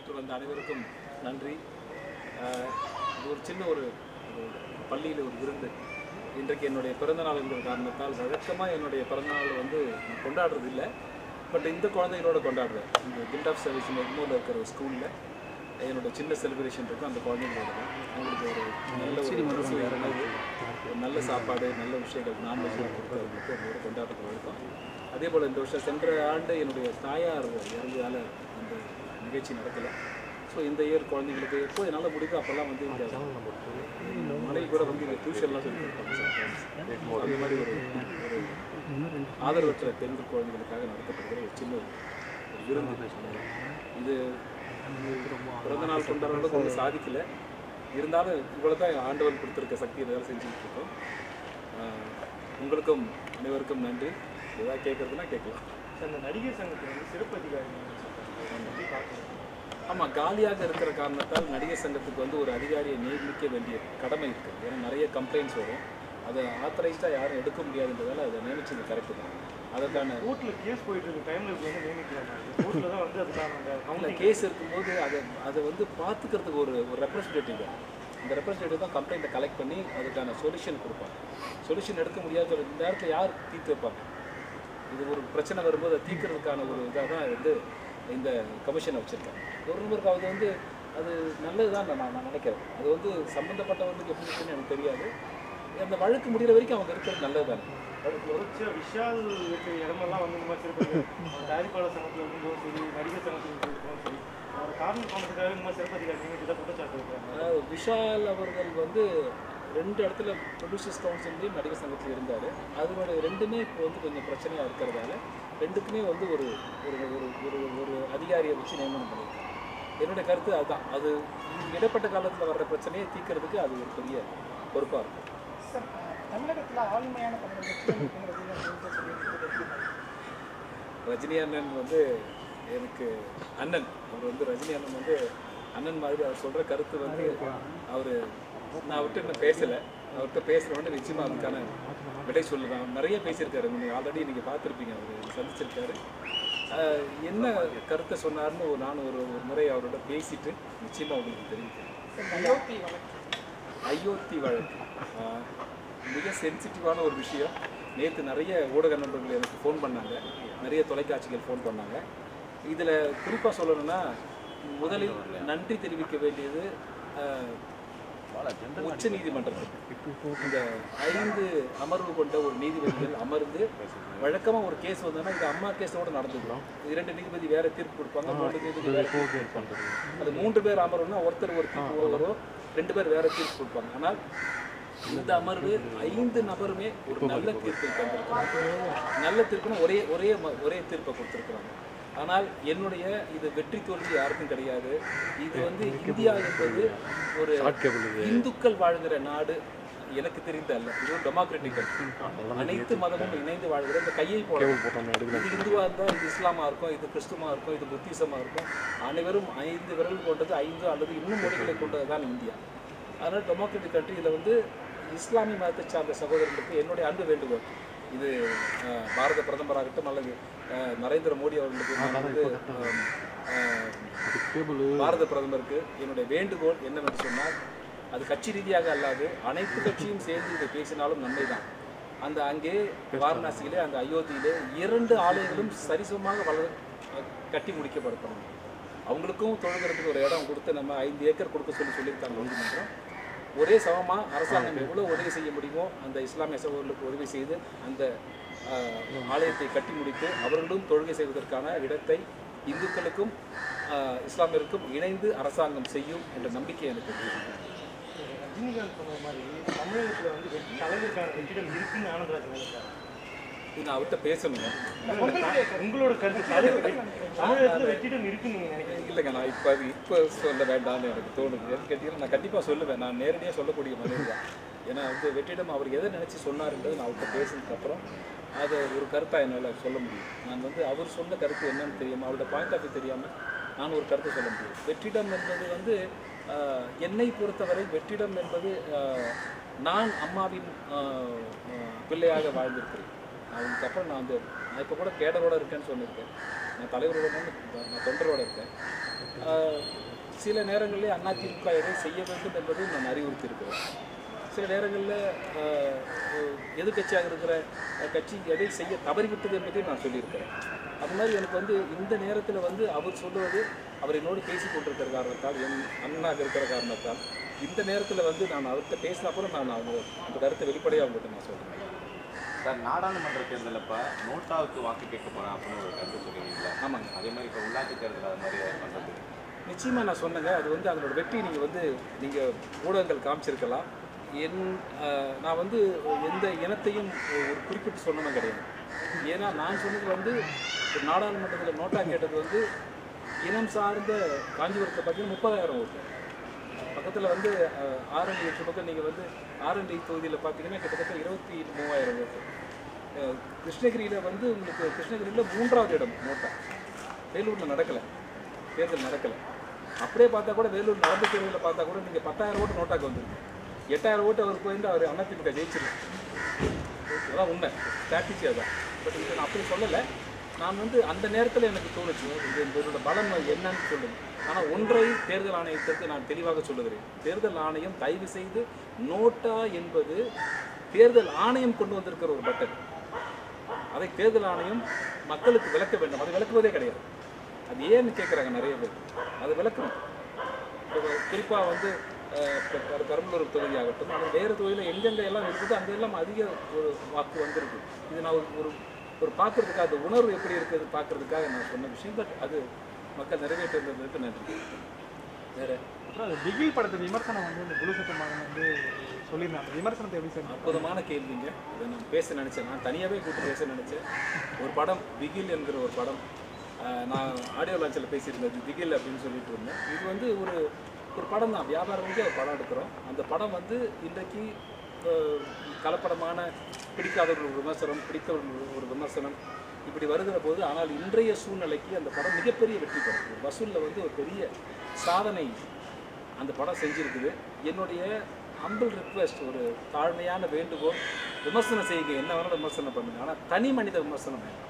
பெற்று வந்த அனைவருக்கும் நன்றி ஆஹ் இது ஒரு சின்ன ஒரு ஒரு பள்ளியில் ஒரு விருந்து இன்றைக்கு என்னுடைய பிறந்தநாள் என்கிற காரணத்தால் வழக்கமாக என்னுடைய பிறந்தநாள் வந்து நான் கொண்டாடுறது இல்லை பட் இந்த குழந்தைகளோட கொண்டாடுறேன் இந்த கில்ட் ஆஃப் சர்வீஸ் எக்மோவில் இருக்கிற ஒரு ஸ்கூலில் என்னோட சின்ன செலிப்ரேஷன் இருக்கும் அந்த குழந்தைங்களோட தான் அவங்களுக்கு ஒரு நல்ல ஒரு பரிசு, உணவு, ஒரு நல்ல சாப்பாடு நல்ல விஷயங்கள் நான்வெஜ்லாம் கொடுத்து அவங்களுக்கு அவங்களோட கொண்டாடுறது வழக்கம் அதே போல் இந்த வருஷம் சென்ற ஆண்டு என்னுடைய தாயார் இறந்ததால் அந்த நிகழ்ச்சி நடக்கலை ஸோ இந்த இயர் குழந்தைங்களுக்கு எப்போ என்னால் முடியுதோ அப்போல்லாம் வந்து இந்த மனைவி கூட வந்து இந்த டியூஷன்லாம் சொல்லி கொடுப்பாங்க sometimes. அந்த மாதிரி ஒரு ஒரு ஆதரவற்ற பெண்கள் குழந்தைகளுக்காக நடத்தப்படுகிற ஒரு சின்ன ஒரு விருந்து இது பிறந்தநாள் கொண்டாடுற அளவுக்கு ஒன்றும் சாதிக்கல இருந்தாலும் இவ்வளோ தான் ஆண்டவன் கொடுத்துருக்க சக்தி இதெல்லாம் செஞ்சுட்டு இருக்கோம் ஆஹ் உங்களுக்கும் அனைவருக்கும் நன்றி ஏதாவது கேட்குறதுனா கேட்கலாம் சார் இந்த நடிகர் சங்கத்தில் வந்து சிறப்பு அதிகாரி எப்படி பார்க்கணும் ஆமாம் காலியாக இருக்கிற காரணத்தால் நடிகர் சங்கத்துக்கு வந்து ஒரு அதிகாரியை நியமிக்க வேண்டிய கடமை இருக்குது ஏன்னா நிறைய கம்ப்ளைண்ட்ஸ் வரும் அதை ஆத்தரைஸ்டாக யாரும் எடுக்க முடியாதுன்றதால அதை நியமிச்சது கரெக்டு தான் அதற்கான கோர்ட்டில் கேஸ் போயிட்டு இருக்க டைமில் இப்படி வந்து நியமிக்கலாமா கோர்ட்டில் தான் வந்து அதுக்கான அந்த இல்லை கவுண்டிங் கேஸ் இருக்கும்போது அதை அதை வந்து பார்த்துக்கிறதுக்கு ஒரு ஒரு ரெப்ரஸன்டேட்டிவ் வேணும் இந்த ரெப்ரஸன்டேட்டிவ் தான் கம்ப்ளைண்ட்டை கலெக்ட் பண்ணி அதுக்கான சொல்யூஷன் கொடுப்பாங்க சொல்யூஷன் எடுக்க முடியாத ஒரு இந்த நேரத்தில் யார் தீர்த்து வைப்பாங்க இது ஒரு பிரச்சனை வரும்போது அதை தீர்க்கறதுக்கான ஒரு இதாக தான் வந்து இந்த கமிஷனை வச்சுருக்காங்க ஒரு நபருக்கு அது வந்து அது நல்லது தான் நான் நான் நினைக்கிறேன் அது வந்து சம்மந்தப்பட்டவர்களுக்கு எப்படி இருக்குன்னு எனக்கு தெரியாது அந்த வழக்கு முடிகிற வரைக்கும் அவங்க இருக்கிறது நல்லது தானே தொடர்ச்சியாக விஷால் இருக்கிற இடமெல்லாம் வந்து இந்த மாதிரி சிறப்பு அதிகாரி தயாரிப்பாளர் சங்கத்தில் இருந்தும் சரி நடிகர் சங்கத்தில் இருந்தும் சரி அவர் காரணம் காரணத்துக்காக இந்த மாதிரி சிறப்பு அதிகாரி நியமித்து தான் குற்றச்சாட்டு இருக்கிறாங்க அதாவது விஷால் அவர்கள் வந்து ரெண்டு இடத்துல ப்ரொடியூசர்ஸ் கவுன்சிலையும் நடிகர் சங்கத்தில் இருந்தார் அதனோட ரெண்டுமே இப்போ வந்து கொஞ்சம் பிரச்சனையாக இருக்கிறதால ரெண்டுக்குமே வந்து ஒரு ஒரு ஒரு ஒரு ஒரு அதிகாரியை வச்சு நியமனம் பண்ணியிருக்காங்க என்னுடைய கருத்து அதுதான் அது இந்த இடைப்பட்ட காலத்தில் வர்ற பிரச்சனையை தீர்க்கறதுக்கு அது ஒரு பெரிய பொறுப்பாக இருக்கும் சார் தமிழகத்தில் ஆளுமையான தமிழ் வெற்றி அப்படிங்கிறது அப்படின்னு சொல்லியிருக்கிறது ரஜினி அண்ணன் வந்து எனக்கு அண்ணன் அவர் வந்து ரஜினி அண்ணன் வந்து அண்ணன் மாதிரி அவர் சொல்கிற கருத்து வந்து அவர் நான் அவர்கிட்ட இன்னும் பேசலை அவர்கிட்ட பேசுகிறவொடனே நிச்சயமாக அதுக்கான விடை சொல்லுவேன் நிறைய பேசியிருக்காரு நீங்கள் ஆல்ரெடி நீங்கள் பார்த்துருப்பீங்க அவர் சந்திச்சிருக்காரு ஆஹ் என்ன கருத்தை சொன்னார்னு ஒரு நான் ஒரு ஒரு முறை அவரோட பேசிட்டு நிச்சயமாக உங்களுக்கு தெரிவிக்கிறேன் சார் அயோத்தி வழக்கு அயோத்தி வழக்கு ஆஹ் மிக சென்சிட்டிவான ஒரு விஷயம் நேற்று நிறைய ஊடக நண்பர்கள் எனக்கு ஃபோன் பண்ணாங்க நிறைய தொலைக்காட்சிகள் ஃபோன் பண்ணாங்க இதில் குறிப்பாக சொல்லணும்னா முதலில் நன்றி தெரிவிக்க வேண்டியது ஆஹ், உச்ச நீதிமன்றத்துக்கு இந்த ஐந்து அமர்வு கொண்ட ஒரு நீதிபதிகள் அமர்ந்து வழக்கமாக ஒரு கேஸ் வந்ததுன்னா இது அம்மா கேஸோட நடந்துக்கலாம் இரண்டு நீதிபதி வேற தீர்ப்பு கொடுப்பாங்க மூன்று நீதிபதி வேற தீர்ப்பு கொடுப்பாங்க அது மூன்று பேர் அமர்வுனா ஒருத்தர் ஒரு தீர்ப்பு வரும் ரெண்டு பேர் வேற தீர்ப்பு கொடுப்பாங்க ஆனால் இந்த அமர்வு ஐந்து நபருமே ஒரு நல்ல தீர்ப்பை தந்திருக்கிறாங்க நல்ல தீர்ப்புனா ஒரே ஒரே ம- ஒரே தீர்ப்பை கொடுத்துருக்குறாங்க ஆனால் என்னுடைய இது வெற்றி தோல்வி யாருக்கும் கிடையாது இது வந்து இந்தியா என்பது ஒரு இந்துக்கள் வாழ்கிற நாடு எனக்கு தெரிந்த அல்ல இது ஒரு டெமோக்ராட்டிக் அனைத்து மதமும் இணைந்து வாழ்கிற இந்த கையை போட இது இந்துவா இருந்தால் இது இஸ்லாமா இருக்கும் இது கிறிஸ்துவமா இருக்கும் இது புத்திசமா இருக்கும் அனைவரும் ஐந்து விரல் கொண்டது ஐந்து அல்லது இன்னும் மொழிகளை கொண்டது தான் இந்தியா அதனால் டெமோக்ராட்டிக் கண்ட்ரி இதில் வந்து இஸ்லாமிய மதத்தை சார்ந்த சகோதரர்களுக்கு என்னுடைய அன்பு வேண்டுகோள் இது அஹ், பாரத பிரதமராகட்டும் அல்லது அஹ், நரேந்திர மோடி அவர்களுக்கு நான் வந்து அஹ், அஹ், பாரத பிரதமருக்கு என்னுடைய வேண்டுகோள் என்னவென்று சொன்னால் அது கட்சி ரீதியாக அல்லாது அனைத்து கட்சியும் சேர்ந்து இதை பேசினாலும் நன்மைதான் அந்த அங்கே வாரணாசியிலே அந்த அயோத்தியிலே இரண்டு ஆலயங்களும் சரிசமமாக வளர் கட்டி முடிக்கப்படணும் அவங்களுக்கும் தொழுகிறதுக்கு ஒரு இடம் கொடுத்து நம்ம ஐந்து ஏக்கர் கொடுக்க சொல்லி சொல்லியிருக்காங்க நீதிமன்றம் ஒரே சமமாக அரசாங்கம் எவ்வளோ உதவி செய்ய முடியுமோ அந்த இஸ்லாமிய சகோதரர்களுக்கு உதவி செய்து அந்த ஆஹ், ஆலயத்தை கட்டி முடித்து அவர்களும் தொழுகை செய்வதற்கான இடத்தை இந்துக்களுக்கும் ஆஹ், இஸ்லாமியருக்கும் இணைந்து அரசாங்கம் செய்யும் என்ற நம்பிக்கை எனக்கு இருக்கு. ரஜினிகாந்த் சொன்ன மாதிரி தமிழகத்தில் வந்து வெற்றி தலைவருக்கான வெற்றிடம் இருக்குன்னு ஆனந்தராஜ் நினைக்கிறார் இது நான் அவர்கிட்ட பேசணுங்க உங்களோட கருத்து தலைவர் தமிழகத்தில் வெற்றிடம் இருக்குன்னு நீங்கள் நினைக்கிறீங்க இல்லைங்க நான் இப்போ அது இப்போ சொல்ல வேண்டாம்னு எனக்கு தோணுது ஏன்னு கேட்டீங்கன்னா நான் கண்டிப்பாக சொல்லுவேன் நான் நேரடியாக சொல்லக்கூடிய மனிதன் தான் ஏன்னா வந்து வெற்றிடம் அவர் எதை நினச்சி சொன்னாருன்றது நான் அவர்கிட்ட பேசினதுக்கப்புறம் அதை ஒரு கருத்தாக என்னால் சொல்ல முடியும் நான் வந்து அவர் சொன்ன கருத்து என்னன்னு தெரியாமல் அவரோட பாயிண்ட் ஆஃப் வியூ தெரியாமல் நான் ஒரு கருத்தை சொல்ல முடியும் வெற்றிடம் என்பது வந்து ஆஹ், என்னை பொறுத்தவரை வெற்றிடம் என்பது ஆஹ், நான் அம்மாவின் ஆஹ், ஆஹ், பிள்ளையாக வாழ்ந்திருக்கிறேன் அதுக்கப்புறம் நான் வந்து நான் இப்போ கூட கேடரோட இருக்கேன்னு சொல்லியிருக்கேன் நான் தலைவரோட தான் நான் தொண்டரோட இருக்கேன் ஆஹ் சில நேரங்களில் அதிமுக எதை செய்ய வேண்டும் என்பதை நான் அறிவுறுத்தி இருக்கிறேன் சில நேரங்களில் எதிர்கட்சியாக இருக்கிற அஹ், கட்சி எதை செய்ய தவறிவிட்டது என்பதையும் நான் சொல்லியிருக்கிறேன் அது மாதிரி எனக்கு வந்து இந்த நேரத்தில் வந்து அவர் சொல்லுவது அவர் என்னோடு பேசி கொண்டிருக்கிற காரணத்தால் என் அண்ணனாக இருக்கிற காரணத்தால் இந்த நேரத்தில் வந்து நான் அவர்கிட்ட பேசின அப்புறம் நான் அவங்க அந்த கருத்தை வெளிப்படையாக அவங்ககிட்ட நான் சொல்கிறேன் சார் நாடாளுமன்ற தேர்தல் அப்ப நோட்டாவுக்கு வாக்கு கேட்க போறேன் அப்படின்னு ஒரு கருத்து சொல்லிருக்கீங்களா ஆமாங்க அதே மாதிரி இப்போ உள்ளாட்சி தேர்தல் அது மாதிரி பண்றது நிச்சயமாக நான் சொன்னேங்க அது வந்து அதனோட வெற்றி நீங்கள் வந்து நீங்கள் ஊடகங்கள் காமிச்சிருக்கலாம் என் அஹ், நான் வந்து எந்த இனத்தையும் ஒரு குறிப்பிட்டு சொன்னதும் கிடையாது ஏன்னா நான் சொன்னது வந்து ஒரு நாடாளுமன்றத்தில் நோட்டா கேட்டது வந்து இனம் சார்ந்த காஞ்சிபுரத்தை பார்த்தீங்கன்னா முப்பதாயிரம் ஓட்டு பக்கத்தில் வந்து அஹ், ஆரண்டி எட்டு பக்கம் நீங்கள் வந்து ஆரண்டி தொகுதியில் பார்த்தீங்கன்னா கிட்டத்தட்ட இருபத்தி மூவாயிரம் ஓட்டு அஹ், கிருஷ்ணகிரியில் வந்து உங்களுக்கு கிருஷ்ணகிரியில் மூன்றாவது இடம் நோட்டா வேலூரில் நடக்கலை தேர்தல் நடக்கலை அப்படியே பார்த்தா கூட வேலூர் நடந்த தேர்தலில் பார்த்தா கூட நீங்கள் பத்தாயிரம் ஓட்டு நோட்டாக்கு வந்துருக்கு எட்டாயிரம் ஓட்டு அவர் போயிருந்து அவர் அதிமுக ஜெயிச்சிருக்கு அதான் உண்மை ஸ்ட்ராட்டஜி அதான் பட் இது நான் அப்படி சொல்லலை நான் வந்து அந்த நேரத்தில் எனக்கு தோணுச்சு இது இதோட பலம் என்னன்னு சொல்லுங்க ஆனால் ஒன்றை தேர்தல் ஆணையத்திற்கு நான் தெளிவாக சொல்லுகிறேன் தேர்தல் ஆணையம் தயவு செய்து நோட்டா என்பது தேர்தல் ஆணையம் கொண்டு வந்திருக்கிற ஒரு பட்டன் அதை தேர்தல் ஆணையம் மக்களுக்கு விளக்க வேண்டும் அதை விளக்குவதே கிடையாது அது ஏன்னு கேட்குறாங்க நிறைய பேர் அது விளக்கணும் குறிப்பாக வந்து அஹ், இப்ப பெர- பெரம்பலூர் தொகுதி ஆகட்டும் அது வேறு தொகுதியில் எங்கெங்க எல்லாம் இருக்குது அங்கே எல்லாம் அதிக ஒரு வாக்கு வந்திருக்கு இது நான் ஒரு- ஒரு ஒரு பார்க்கறதுக்காக அந்த உணர்வு எப்படி இருக்குது பார்க்கறதுக்காக நான் சொன்ன விஷயம் பட் அது மக்கள் நிறைவேற்றுறதுக்கு நன்றி வேற அப்புறம் அது பிகில் படத்து விமர்சனம் வந்து இந்த குரு சத்தமாக வந்து சொல்லியிருந்தாங்க விமர்சனத்தை எப்படி சார் அற்புதமான கேள்விங்க இதை நான் பேச நினச்சேன் நான் தனியாகவே கூப்பிட்டு பேச நினச்சேன் ஒரு படம் பிகில் என்கிற ஒரு படம் ஆஹ் நான் ஆடியோ லான்ச்சில் பேசியிருந்தது பிகில் அப்படின்னு சொல்லிட்டு இருந்தேன் இது வந்து ஒரு ஒரு படம் தான் வியாபாரம் வந்து ஒரு படம் எடுக்கிறோம் அந்த படம் வந்து இன்றைக்கு ஆஹ் கலப்படமான பிடிக்காதவர்கள் ஒரு விமர்சனம் பிடித்தவர்கள் ஒரு விமர்சனம் இப்படி வருகிற போது ஆனால் இன்றைய சூழ்நிலைக்கு அந்த படம் மிகப்பெரிய வெற்றி படம் ஒரு வசூலில் வந்து ஒரு பெரிய சாதனை அந்த படம் செஞ்சுருக்குது என்னுடைய ஹம்பிள் ரிக்வெஸ்ட் ஒரு தாழ்மையான வேண்டுகோள் விமர்சனம் செய்யுங்க என்ன வேணாலும் விமர்சனம் பண்ணுங்க ஆனால் தனி மனித விமர்சனம் வேண்டாம்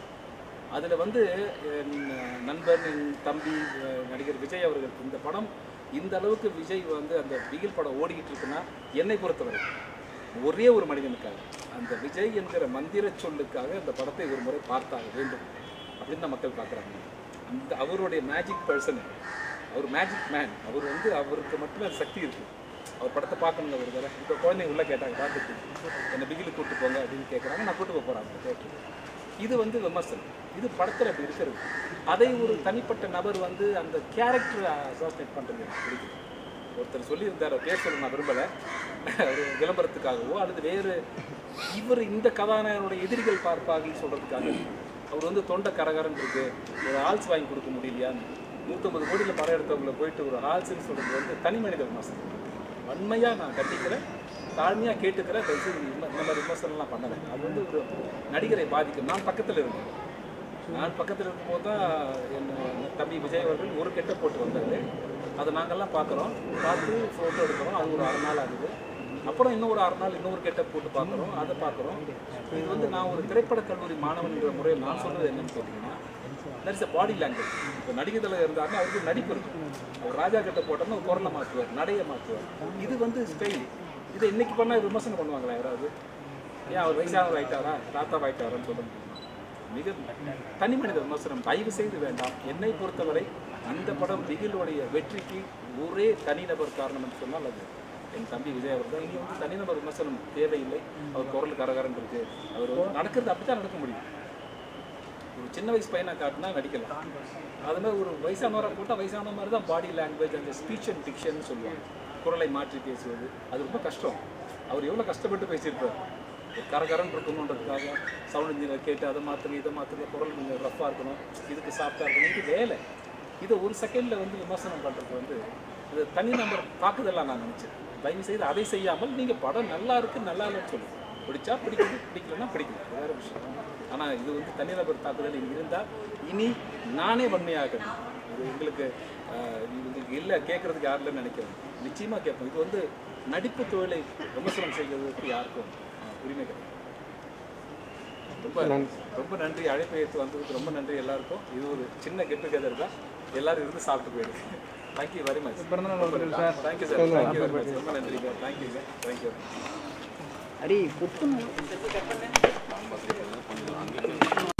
அதில் வந்து என் நண்பன் என் தம்பி அஹ், நடிகர் விஜய் அவர்கள் இந்த படம் இந்த அளவுக்கு விஜய் வந்து அந்த பிகில் படம் ஓடிக்கிட்டு இருக்குன்னா என்னை பொறுத்தவரை ஒரே ஒரு மனிதனுக்காக அந்த விஜய் என்கிற மந்திர சொல்லுக்காக அந்த படத்தை ஒரு முறை பார்த்தாக வேண்டும் அப்படின்னு தான் மக்கள் பார்க்குறாங்க அந்த அவருடைய மேஜிக் பர்சன் அவர் மேஜிக் மேன் அவர் வந்து அவருக்கு மட்டுமே அது சக்தி இருக்குது அவர் படத்தை பார்க்கணுங்க ஒரு தடவை இப்போ குழந்தைங்க உள்ளே கேட்டாங்க பார்த்துட்டு என்னை பிகில் கூப்பிட்டு போங்க அப்படின்னு கேட்குறாங்க நான் கூட்டு போக போகிறாங்க தேட்டருக்கு இது வந்து விமர்சனம் இது படத்தில் அப்படி இருக்கிறது அதை ஒரு தனிப்பட்ட நபர் வந்து அந்த கேரக்டர் அசாசினேட் பண்ணுறது எனக்கு பிடிக்கும் ஒருத்தர் சொல்லியிருந்தார் அவர் பேர் சொல்ல நான் விரும்பலை ஒரு விளம்பரத்துக்காகவோ அல்லது வேறு இவர் இந்த கதாநாயகனுடைய எதிரிகள் பார்ப்பாங்கன்னு சொல்கிறதுக்காக அவர் வந்து தொண்டை கரகரன் இருக்கு ஒரு ஆல்ஸ் வாங்கி கொடுக்க முடியலையான்னு நூற்றம்பது கோடியில் படம் எடுத்தவங்களை போயிட்டு ஒரு ஆல்ஸ்ன்னு சொல்கிறது வந்து தனி மனித விமர்சனம் வன்மையாக நான் கண்டிக்கிறேன் தாழ்மையாக கேட்டுக்கிறேன் தயவுசெய்து இந்த இந்த மாதிரி விமர்சனம்லாம் பண்ணலை அது வந்து ஒரு நடிகரை பாதிக்கும் நான் பக்கத்தில் இருந்தேன் நான் பக்கத்தில் இருக்கும்போது தான் என் தம்பி விஜய் அவர்கள் ஒரு கெட்ட போட்டு வந்தார் அதை நாங்கள்லாம் பார்க்குறோம் பார்த்து ஃபோட்டோ எடுக்கிறோம் அது ஒரு அரை நாள் ஆகுது அப்புறம் இன்னும் ஒரு அரை நாள் இன்னொரு கெட்ட போட்டு பார்க்குறோம் அதை பார்க்குறோம் இது வந்து நான் ஒரு திரைப்படக் கல்லூரி மாணவன்கிற முறையில் நான் சொல்கிறது என்னன்னு கேட்டிங்கன்னா தட்ஸ் a பாடி லாங்குவேஜ் இப்போ நடிகத்தில் இருந்தாருன்னா அவருக்கு நடிப்பு இருக்கும் ஒரு ராஜா கிட்ட போட்டோம்னா ஒரு குரலை மாற்றுவார் நடையை மாற்றுவார் இது வந்து ஸ்டைல் இதை இன்னைக்கு பண்ணால் விமர்சனம் பண்ணுவாங்களா யாராவது ஏன் அவர் வயசானவர் ஆயிட்டாரா தாத்தா ஆயிட்டாரான்னு சொல்ல முடியுமா மிக தனி மனித விமர்சனம் தயவு செய்து வேண்டாம் என்னை பொறுத்தவரை இந்த படம் பிகிலுடைய வெற்றிக்கு ஒரே தனிநபர் காரணம் என்று சொன்னால் அது என் தம்பி விஜய் அவர் தான் இங்கே வந்து தனிநபர் விமர்சனம் தேவையில்லை அவர் குரல் கரகரன் இருக்கு அவர் வந்து நடக்கிறது அப்படி தான் நடக்க முடியும் ஒரு சின்ன வயசு பையனை காட்டினா நடிக்கலாம் அது மாதிரி ஒரு வயசானவரை போட்டால் வயசான மாதிரி தான் பாடி லாங்குவேஜ் அந்த ஸ்பீச் அண்ட் டிக்ஷன் சொல்லுவாங்க குரலை மாற்றி பேசுவது அது ரொம்ப கஷ்டம் அவர் எவ்வளோ கஷ்டப்பட்டு பேசியிருப்பார் ஒரு கரகரன் இருக்கணுன்றதுக்காக சவுண்ட் இன்ஜினியர் கேட்டு அதை மாற்றுங்க இதை மாற்றுங்க குரல் கொஞ்சம் ரஃப்பாக இருக்கணும் இதுக்கு சாஃப்டாக இருக்கணும் இது வேலை இதை ஒரு செகண்டில் வந்து விமர்சனம் பண்ணுறது வந்து இது தனி நம்பர் தாக்குதலாக நான் நினச்சேன் தயவு செய்து அதை செய்யாமல் நீங்கள் படம் நல்லா இருக்கு நல்லா இல்லைன்னு சொல்லுங்கள் பிடிச்சா பிடிக்குது பிடிக்கலன்னா பிடிக்கல அது வேறு விஷயம் ஆனால் இது வந்து தனிநபர் தாக்குதல் இங்கே இருந்தால் இனி நானே வன்மையாகணும் இது எங்களுக்கு ஆஹ், இது உங்களுக்கு இல்லை கேட்குறதுக்கு யாரும் இல்லைன்னு நினைக்கிறேன் நிச்சயமாக கேட்போம் இது வந்து நடிப்பு தொழிலை விமர்சனம் செய்வதற்கு யாருக்கும் ஆஹ், உரிமை கிடையாது ரொம்ப ரொம்ப நன்றி அழைப்பு ஏற்று வந்ததுக்கு ரொம்ப நன்றி எல்லாருக்கும் இது ஒரு சின்ன கெட் டுகெதர் தான் எல்லாரும் இருந்து சாப்பிட்டு போயிடுங்க thank you very much thank you sir thank you very much ரொம்ப நன்றிங்க தேங்க்யூங்க தேங்க்யூ அடி குத்தும் கொஞ்சம் அங்கே